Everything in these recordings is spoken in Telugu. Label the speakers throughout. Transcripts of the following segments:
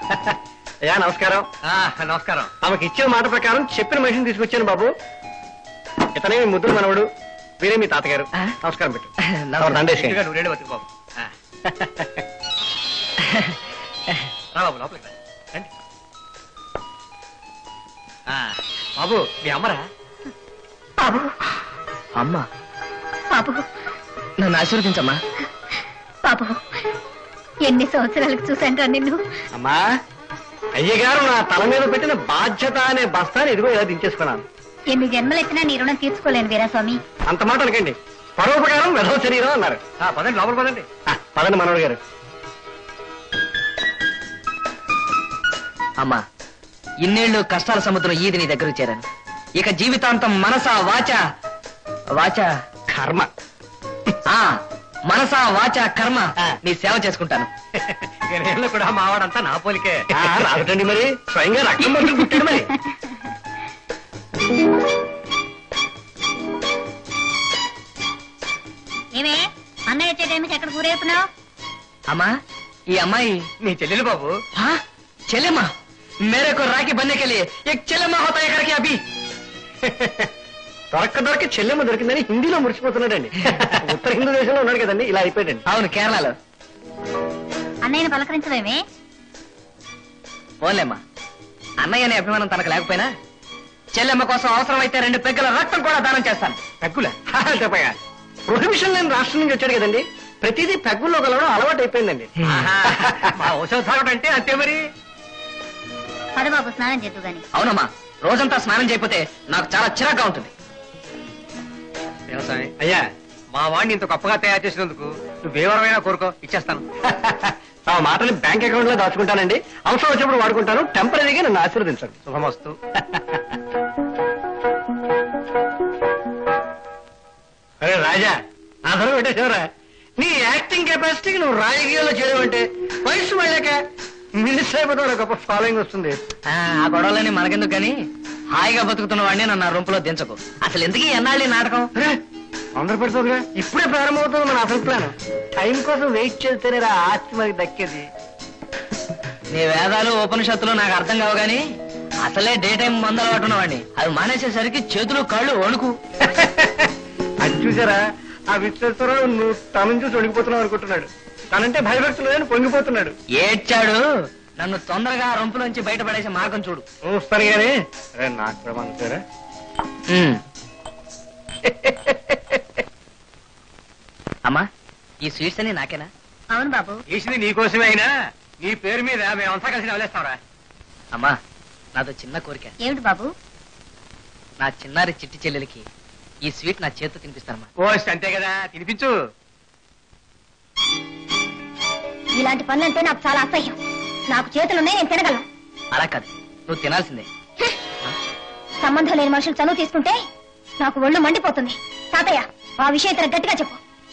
Speaker 1: అయ్యా నమస్కారం
Speaker 2: నమస్కారం
Speaker 1: ఆమెకి ఇచ్చిన మాట ప్రకారం చెప్పిన మనిషిని తీసుకొచ్చాను బాబు ఇతనే మీ ముద్దులు మనవడు వీరే మీ తాతగారు
Speaker 3: ఆ?
Speaker 1: నమస్కారం పెట్టు
Speaker 3: నమస్కారం.
Speaker 1: దండేసేయండి.
Speaker 2: ఇంటిగా నూరేళ్ళు బతుకు బాబు ఆ. రా బాబు లోపలికి రా. రండి ఆ, బాబు మీ అమ్మరా
Speaker 4: బాబు
Speaker 3: అమ్మ
Speaker 4: బాబు
Speaker 3: నన్ను ఆశీర్వదించమ్మా
Speaker 4: బాబు ఎన్ని సంవత్సరాలకు చూశాను నిన్ను
Speaker 1: అమ్మా అయ్యగారు నా తల మీద పెట్టిన బాధ్యత అనే బస్తాన్ని ఇదిగో ఇలా దించేసుకున్నాను
Speaker 4: ఎన్ని జన్మలెత్తినా నీ రుణం తీర్చుకోలేను వీరాస్వామి
Speaker 1: అంత మాట అనకండి పరోపకారం వెధవ శరీరం అన్నారు
Speaker 2: ఆ, పదండి లోపల పదండి
Speaker 1: ఆ, పదండి మనోడు గారు
Speaker 3: అమ్మా ఇన్నేళ్లు కష్టాల సముద్రం ఈది నీ దగ్గరకు చేరాను ఇక జీవితాంతం మనస వాచ వాచ
Speaker 1: కర్మ
Speaker 3: ఆ మనస వాచ కర్మ
Speaker 1: ఆ.
Speaker 3: నీ సేవ చేసుకుంటాను
Speaker 2: నేను కూడా మావాడంతా నా పోలికే
Speaker 1: ఆ, రాగటండి మరి స్వయంగా రక్తం పట్టుకు పుట్టాడు మరి
Speaker 4: ఏమే అన్నయ్య వచ్చే టైంకి ఎక్కడ కూరేపున్నావు
Speaker 3: అమ్మా ఈ అమ్మాయి
Speaker 2: నీ చెల్లెలు బాబు
Speaker 3: हाँ चलेमा मेरे को राखी बनने के लिए एक चलेमा होता है करके अभी
Speaker 1: దొరక్క దొరక చెల్లెమ్మ దొరికిందని హిందీలో మురిసిపోతున్నాడండి ఉత్తర హిందూ దేశంలో ఉన్నాడు కదండి ఇలా అయిపోయాడండి
Speaker 3: అవును కేరళలో
Speaker 4: అన్నయ్యని పలకరించవేమే
Speaker 3: పోలేమ్మా అన్నయ్య అనే అభిమానం తనకు లేకపోయినా చెల్లెమ్మ కోసం అవసరమైతే రెండు పెగ్గల రక్తం కూడా దానం చేస్తాను
Speaker 1: పెగ్గుల చెప్పగా ప్రొహిబిషన్ లేని రాష్ట్రం నుంచి వచ్చాడు కదండి ప్రతిదీ పెగ్గుల్లో కలవడం అలవాటు అయిపోయిందండి
Speaker 2: ఆహా, మా ఔషధ తాగడం అంటే అంతే మరి
Speaker 4: పదబాబు స్నానం చేద్దు గాని
Speaker 3: అవునమ్మా రోజంతా స్నానం చేయకపోతే నాకు చాలా చిరాగ్గా ఉంటుంది
Speaker 2: వ్యవసాయం
Speaker 1: అయ్యా
Speaker 2: మా వాడిని ఇంత గొప్పగా తయారు చేసినందుకు నువ్వేవరమైనా కోరుకో ఇచ్చేస్తాను
Speaker 1: ఆ మాటని బ్యాంక్ అకౌంట్ లో దాచుకుంటానండి అవసరం వచ్చినప్పుడు వాడుకుంటాను టెంపరీగా నన్ను ఆశీర్వదించండి
Speaker 2: శుభమస్తు
Speaker 1: అరే రాజా అసలు పెట్టేశారా నీ యాక్టింగ్ కెపాసిటీకి నువ్వు రాజకీయాల్లో చేరవంటే వయసు వెళ్ళాక మినిస్టర్ అయిపోతాడు గొప్ప ఫాలోయింగ్ వస్తుంది
Speaker 3: ఆ ఆ గొడవలని మనకెందుకు కానీ హాయిగా బతుకుతున్న వాడిని నన్ను ఆ రూంపులో దించకు అసలు ఎందుకు ఈ ఎన్నాళ్ళు ఈ నాటకం
Speaker 1: అరే తొందర పెడుతుందిగా ఇప్పుడే ప్రారంభమవుతుంది మన అసలు ప్లాన్ టైం కోసం వెయిట్ చేస్తేనే రా ఆస్తి మనకి దక్కేది
Speaker 3: నీ వేదాలు ఉపనిషత్తులు నాకు అర్థం కావు గాని అసలే డే టైం మందు అలవాటు ఉన్నవాడిని అవి మానేసేసరికి చేతులు కాళ్ళు వణుకు
Speaker 1: అది చూసారా ఆ విశ్వేశ్వరరావు నువ్వు తనని చూసి వణికిపోతున్నావు అనుకుంటున్నాడు తనంటే భయభక్తులు లేదని పొంగిపోతున్నాడు
Speaker 3: ఏడ్చాడు నన్ను తొందరగా ఆ రొంపులోంచి బయటపడేసే మార్గం చూడు
Speaker 1: చూస్తాను కానీ అరే నాకు కూడా మనసారా
Speaker 3: అమ్మా ఈ స్వీట్స్ అన్ని నాకేనా
Speaker 4: అవును బాబు
Speaker 2: చేసింది నీకోసమే అయినా నీ పేరు మీద మేమంతా కలిసి నవలేస్తాంరా
Speaker 3: అమ్మా నాదో చిన్న కోరిక
Speaker 4: ఏమిటి బాబు
Speaker 3: నా చిన్నారి చిట్టి చెల్లెలకి ఈ స్వీట్ నా చేతితో తినిపిస్తానమ్మా
Speaker 2: ఓ అంతే కదా తినిపించు
Speaker 4: ఇలాంటి పనులంటే నాకు చాలా అసహ్యం నాకు చేతులున్నాయి నేను తినగలను
Speaker 3: అలా కాదు నువ్వు తినాల్సిందే
Speaker 4: సంబంధం లేని మనుషులు చనువు తీసుకుంటే నాకు ఒళ్ళు మండిపోతుంది తాతయ్య ఆ విషయం ఇతర గట్టిగా చెప్పు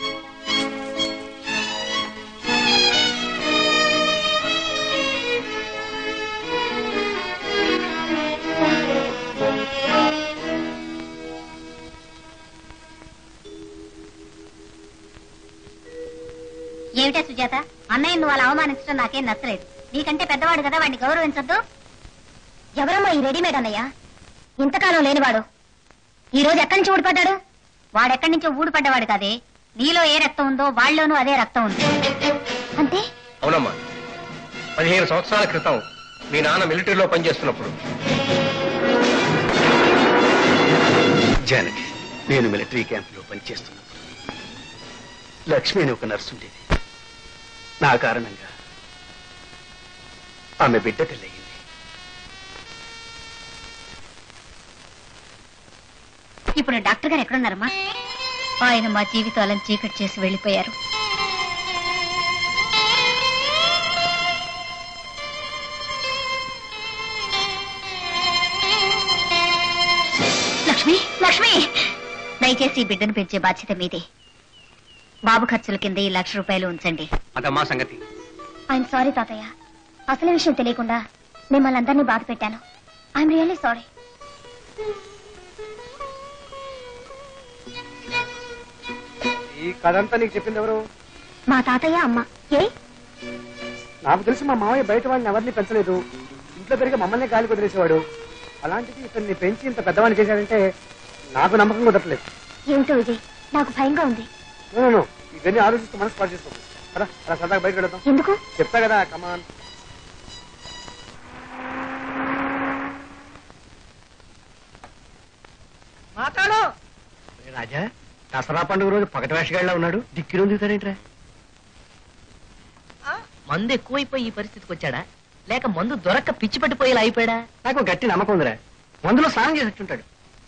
Speaker 4: ఏమిటా సుజాత అన్నయ్య నువ్వు అలా అవమానించడం నాకేం నచ్చలేదు నీకంటే పెద్దవాడు కదా వాడిని గౌరవించొద్దు ఎవరమ్మా ఈ రెడీమేడ్ అన్నయ్య ఇంతకాలం లేనివాడు ఈ రోజు ఎక్కడి నుంచి ఊడిపడ్డాడు వాడెక్కడి నుంచో ఊడిపడ్డవాడు కాదే నీలో ఏ రక్తం ఉందో వాళ్ళలోనూ అదే రక్తం ఉంది అంతే
Speaker 2: అవునమ్మా పదిహేను సంవత్సరాల క్రితం మీ నాన్న మిలిటరీలో పనిచేస్తున్నప్పుడు
Speaker 5: జానకి నేను మిలిటరీ క్యాంపులో పనిచేస్తున్నప్పుడు లక్ష్మి అని ఒక నర్సు ఉండేది నా కారణంగా ఆమె బిడ్డ తెల్లయింది
Speaker 4: ఇప్పుడు డాక్టర్ గారు ఎక్కడున్నారమ్మా ఆయన మా జీవితాలను చీకటి చేసి వెళ్ళిపోయారు లక్ష్మి లక్ష్మి దయచేసి ఈ బిడ్డను పెంచే బాధ్యత మీదే బాబు ఖర్చుల కింద ఈ లక్ష రూపాయలు ఉంచండి
Speaker 2: అదమ్మా సంగతి
Speaker 4: ఐఎమ్ సారీ తాతయ్య అసలు విషయం తెలియకుండా మిమ్మల్ని అందరినీ బాధ పెట్టాను ఐఎమ్ రియల్లీ సారీ
Speaker 1: ఈ కథంతా నీకు చెప్పింది ఎవరు
Speaker 4: మా తాతయ్య అమ్మ ఏ
Speaker 6: నాకు తెలిసి మా మామయ్య బయట వాళ్ళని ఎవరిని పెంచలేదు ఇంట్లో పెరిగి మమ్మల్ని గాలి కుదిరేసేవాడు అలాంటిది ఇతన్ని పెంచి ఇంత పెద్దవాడిని చేశాడంటే నాకు నమ్మకం కుదరట్లేదు
Speaker 4: ఏమిటో విజయ్ నాకు భయంగా ఉంది
Speaker 6: నో, నో, నో. ఇవన్నీ ఆలోచిస్తూ మనసు పాటు చేసుకోండి కదా అలా సరదాగా బయట వెళదాం
Speaker 4: ఎందుకు
Speaker 6: చెప్తా కదా కమాన్
Speaker 1: మాట్లాడు రాజా దసరా పండుగ రోజు పగటి వేషగాళ్ళ ఉన్నాడు దిక్కిలో దిగుతారేంట్రా
Speaker 3: మందు ఎక్కువైపోయి ఈ పరిస్థితికి వచ్చాడా లేక మందు దొరక్క పిచ్చి పట్టిపోయేలా అయిపోయాడా
Speaker 1: నాకు గట్టి నమ్మకం ఉందిరా మందులో స్నానం చేసి వచ్చుంటాడు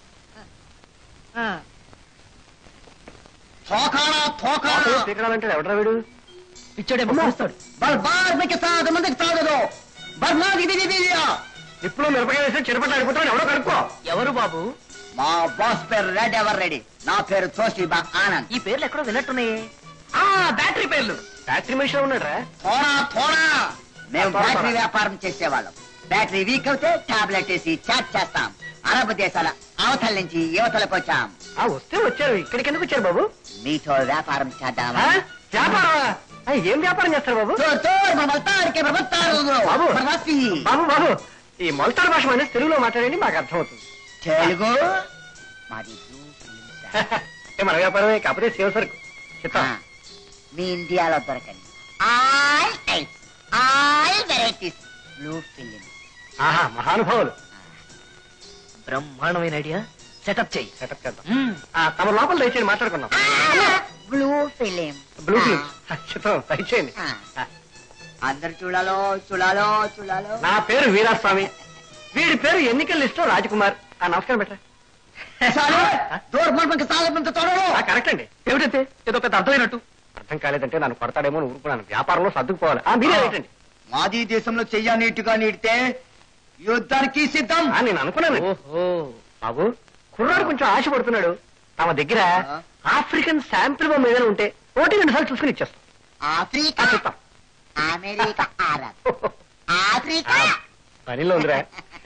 Speaker 7: తోకాడా తోకాడా
Speaker 1: పీకరాలంటాడు ఎవడరా వీడు
Speaker 3: పిచ్చోడేమో చూస్తాడు
Speaker 7: బర్బార్ మీకు సాగు మందికి తాగదు బర్మాది ఇది ఇది ఇది.
Speaker 1: ఇప్పుడు మిరపకాయ వేసి చిరపట్ల అడిపోతాడు ఎవడో కడుక్కో
Speaker 3: ఎవరు బాబు
Speaker 7: మా బాస్ పేరు రెడ్ ఎవర్ రెడీ నా పేరు తోషిబా ఆనంద్
Speaker 3: ఈ పేర్లు ఎక్కడో విన్నట్టున్నాయే ఆ బ్యాటరీ పేర్లు
Speaker 1: ఫ్యాక్టరీ మనిషిలో ఉన్నాడా
Speaker 7: తోడా తోడా మేము
Speaker 1: తోడా,
Speaker 7: బ్యాటరీ
Speaker 1: తోడా.
Speaker 7: వ్యాపారం చేసేవాళ్ళం బ్యాటరీ వీక్ అవుతే టాబ్లెట్ వేసి చాట్ చేస్తాం అరబ్ దేశాల అవతల నుంచి యువతలకు వచ్చాం
Speaker 1: ఆ వస్తే వచ్చారు ఇక్కడికి ఎందుకు వచ్చారు బాబు
Speaker 7: మీతో వ్యాపారం చేద్దామా
Speaker 1: ఆ? వ్యాపారమా ఆ, ఏం వ్యాపారం చేస్తారు బాబు
Speaker 7: తోర్ తోర్ మమల్తారికి ప్రబత్తారు
Speaker 1: బాబు.
Speaker 7: ప్రవస్తి
Speaker 1: బాబు బాబు ఈ మొలతాడు భాష అనేది తెలుగులో మాట్లాడండి మాకు అర్థమవుతుంది
Speaker 7: తెలుగు మాది బ్లూ ఫిల్మ్ సార్.
Speaker 1: ఏ మన వ్యాపారమే కాకపోతే సేవ సరుకు చెప్తా
Speaker 7: ఆ, మీ ఇండియాలో దొరకని all types all varieties blue film
Speaker 1: ఆహా మహానుభావులు
Speaker 3: బ్రహ్మాండమైన ఐడియా సెటప్ చెయ్యి
Speaker 1: సెటప్ చేద్దాం
Speaker 3: మ్మ్.
Speaker 1: ఆ, తమ లోపల దయచేయండి మాట్లాడుకుందాం
Speaker 7: బ్లూ ఫిలిం
Speaker 1: బ్లూ ఫిలిమ్స్ చిత్రం దయచేయండి
Speaker 7: ఆ.
Speaker 1: ఆ,
Speaker 7: అందరు చూడాలో చూడాలో చూడాలో
Speaker 1: నా పేరు వీరాస్వామి వీడి పేరు ఎన్నికల లిస్ట్ రాజకుమార్ ఆ నమస్కారం బెట్రా
Speaker 7: చాలు దూరం మనకి తాగమంత తోడలు
Speaker 1: ఆ, కరెక్ట్ అండి
Speaker 3: ఏమిటైతే ఏదో పెద్ద అర్థమైనట్టు
Speaker 1: అర్థం కాలేదంటే నన్ను కొడతాడేమో అని ఊరుకున్నాను వ్యాపారంలో సర్దుకుపోవాలి ఆ మీరే ఏంటండి
Speaker 7: మాది దేశంలో చెయ్య నీటుగా నీడితే యుద్ధానికి సిద్ధం
Speaker 1: ఆ, నేను అనుకున్నాను
Speaker 3: ఓహో
Speaker 1: బాబు కుర్రాడు కొంచెం ఆశ పడుతున్నాడు తమ దగ్గర
Speaker 7: ఆ.
Speaker 1: ఆఫ్రికన్ శాంపిల్ బొమ్మ ఏదైనా ఉంటే ఒకటి రెండు సార్లు చూసుకుని ఇచ్చేస్తాం
Speaker 7: ఆఫ్రికా
Speaker 1: ఆ, చెప్తాం
Speaker 7: అమెరికా అరబ్ ఆఫ్రికా
Speaker 1: ఆ, పనిలో ఉందిరా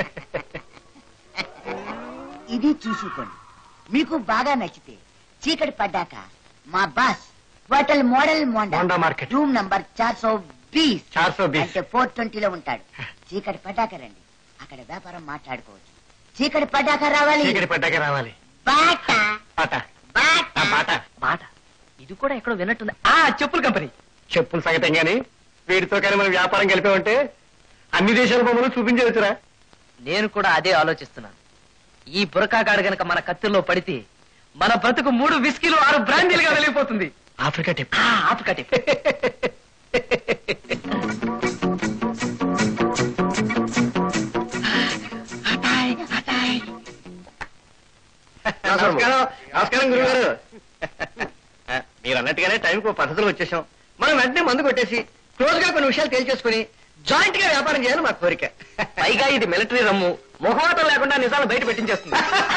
Speaker 7: ఇది చూసుకోండి మీకు బాగా నచ్చితే చీకటి పడ్డాక మా boss hotel model
Speaker 1: Monda
Speaker 7: Monda
Speaker 1: market.
Speaker 7: Room number చార్ సో బీస్
Speaker 1: 420.
Speaker 7: అంటే ఫోర్ ట్వంటీలో ఉంటాడు చీకటి పడ్డాక రండి అక్కడ వ్యాపారం మాట్లాడుకోవచ్చు చీకటి పడ్డాక రావాలి
Speaker 1: చీకటి పడ్డాక రావాలి
Speaker 7: బాట
Speaker 1: పాట
Speaker 7: బాట
Speaker 1: ఆ, పాట
Speaker 3: మాట ఇది కూడా ఎక్కడో విన్నట్టుంది ఆ చెప్పుల కంపెనీ
Speaker 1: చెప్పుల సంగతం గాని వీడితో కానీ మనం వ్యాపారం కలిపామంటే అన్ని దేశాల బొమ్మలు చూపించవచ్చురా
Speaker 3: నేను కూడా అదే ఆలోచిస్తున్నాను ఈ బురకాగాడు గనక మన కత్తిలో పడితే మన బ్రతుకు మూడు విస్కీలు ఆరు బ్రాండీలుగా వెళ్ళిపోతుంది
Speaker 1: ఆఫ్రికా టిప్
Speaker 3: ఆ, ఆపు టిప్
Speaker 1: నమస్కారం నమస్కారం గురుగారు మీరు అన్నట్టుగానే టైంకి పద్ధతిలో వచ్చేసాం మనం వెంటనే మందు కొట్టేసి క్లోజ్ గా కొన్ని విషయాలు తేల్చేసుకుని జాయింట్ గా వ్యాపారం చేయాలని మా కోరిక
Speaker 3: పైగా ఇది మిలిటరీ రమ్ము మొహమాటం లేకుండా నిజాలు బయట పెట్టించేస్తుంది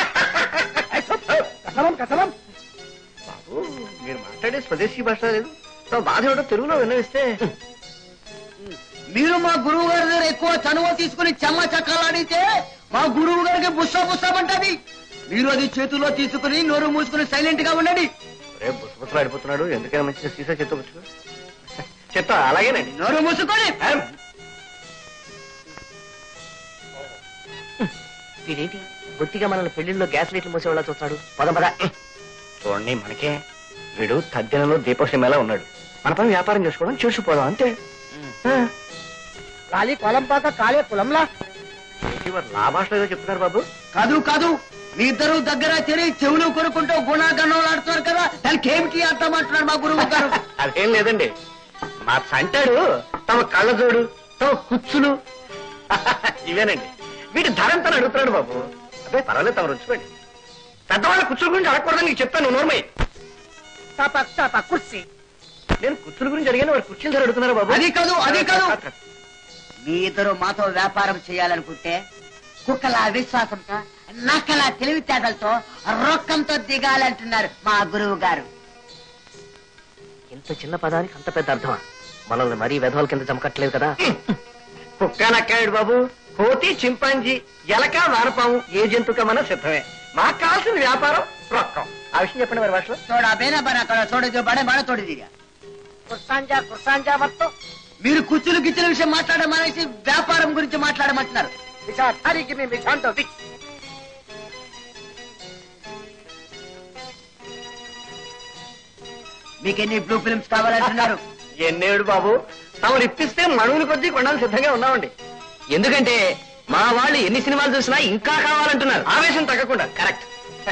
Speaker 6: కసలం కసలం
Speaker 1: బాబు మీరు మాట్లాడే స్వదేశీ భాష లేదు సో బాధ ఏమిటో తెలుగులో విన్నవిస్తే
Speaker 7: మీరు మా గురువు గారి దగ్గర ఎక్కువ చనువ తీసుకుని చెమ్మ చక్కలాడితే మా గురువు గారికి బుస్స బుస్సమంటది మీరు అది చేతిలో తీసుకుని నోరు మూసుకుని సైలెంట్ గా ఉండండి
Speaker 1: రే బుసబుసలు ఆడిపోతున్నాడు ఎందుకైనా మంచిగా సీసా చెత్తవచ్చు చెత్త అలాగేనండి
Speaker 7: నోరు మూసుకొని
Speaker 3: వీడేంటి బొత్తిగా మనల్ని పెళ్లిళ్ళలో గ్యాస్ లైట్లు మూసేవాళ్ళ చూస్తాడు పదం పద
Speaker 1: చూడండి మనకే వీడు తద్దినంలో దీపోషమేలా ఉన్నాడు మన పని వ్యాపారం చేసుకోవడం చూసిపోదాం అంతే ఆ.
Speaker 6: కాలి కొలంపాక కాలే కులంలా
Speaker 1: ఏంటి వారు నా భాషలో ఏదో చెప్తున్నారు బాబు
Speaker 7: కాదు కాదు మీ ఇద్దరు దగ్గర చేరి చెవులు కొనుక్కుంటూ గుణాగణాలు ఆడుతున్నారు కదా దానికి ఏమిటి అర్థం అంటున్నారు మా గురువు గారు
Speaker 1: అదేం లేదండి మా సంటాడు తమ కళ్ళజోడు తమ కుచ్చులు ఇవేనండి వీటి ధర ఎంత అని అడుగుతున్నాడు బాబు అదే పర్వాలేదు తమ రుచిపోండి పెద్దవాళ్ళ కుచ్చుల గురించి అడగకూడదని నీకు చెప్తాను నోర్మై
Speaker 6: తప తప కుర్సీ
Speaker 1: నేను కుచ్చుల గురించి అడిగాను వారు కుర్చీల ధర అడుగుతున్నారు బాబు
Speaker 7: అది కాదు, అది కాదు. మీ ఇద్దరు మాతో వ్యాపారం చేయాలనుకుంటే కుక్కల విశ్వాసంతో నక్కల తెలివితేటలతో రొక్కంతో దిగాలంటున్నారు మా గురువు గారు
Speaker 3: ఇంత చిన్న పదానికి అంత పెద్ద అర్థమా మనల్ని మరీ వెధవల కింద చమకట్లేదు కదా
Speaker 1: కుక్క నక్కాడు బాబు కోతి చింపాంజీ ఎలక వానపాము ఏ జంతుకమన్నా సిద్ధమే మాకు కావాల్సిన వ్యాపారం రొక్కం ఆ విషయం చెప్పండి మరి భాషలో
Speaker 7: తోడా బేనా బనా తోడా తోడ బడే బడ తోడి దిగా
Speaker 6: కుర్సాంజా కుర్సాంజా మత్తు
Speaker 7: మీరు కుచ్చులు గిచ్చుల విషయం మాట్లాడమనేసి వ్యాపారం గురించి మాట్లాడమంటున్నారు
Speaker 6: విశాల్ హరి గివ్ మీ విశాంతో విచ్
Speaker 7: మీకు ఎన్ని బ్లూ ఫిల్మ్స్ కావాలంటున్నారు
Speaker 1: ఎన్నేడు బాబు తమరు ఇప్పిస్తే మణువుల కొద్దీ కొనాలి సిద్ధంగా ఉన్నామండి
Speaker 3: ఎందుకంటే మా వాళ్ళు ఎన్ని సినిమాలు చూసినా ఇంకా కావాలంటున్నారు
Speaker 1: ఆవేశం తగ్గకుండా కరెక్ట్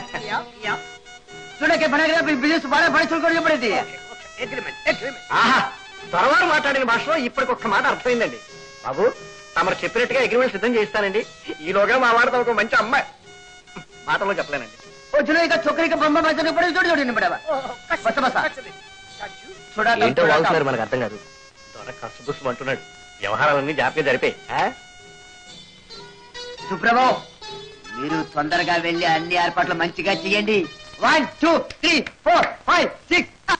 Speaker 7: చూడకే పడగ బిజినెస్ బాగా పడి చూడుకోవడం చెప్పండి
Speaker 6: అగ్రిమెంట్ అగ్రిమెంట్
Speaker 1: ఆహా త్వరవారు మాట్లాడిన భాషలో ఇప్పటికొక్క మాట అర్థమైందండి బాబు తమరు చెప్పినట్టుగా అగ్రిమెంట్ సిద్ధం చేయిస్తానండి ఈలోగా మా వాడితో ఒక మంచి అమ్మాయి మాటలో చెప్పలేనండి
Speaker 7: ఓ చూడ ఇక చొక్కరికి బొమ్మ మధ్య పడి చూడు చూడండి పడవ బస బస చూడాలి
Speaker 1: ఏంటో వాగుతున్నారు మనకు అర్థం కాదు దొర కసుబుసు అంటున్నాడు వ్యవహారాలన్నీ జాగ్రత్తగా జరిపాయి ఆ?
Speaker 7: సుప్రభావ్ మీరు తొందరగా వెళ్ళి అన్ని ఏర్పాట్లు మంచిగా చేయండి one two three four five six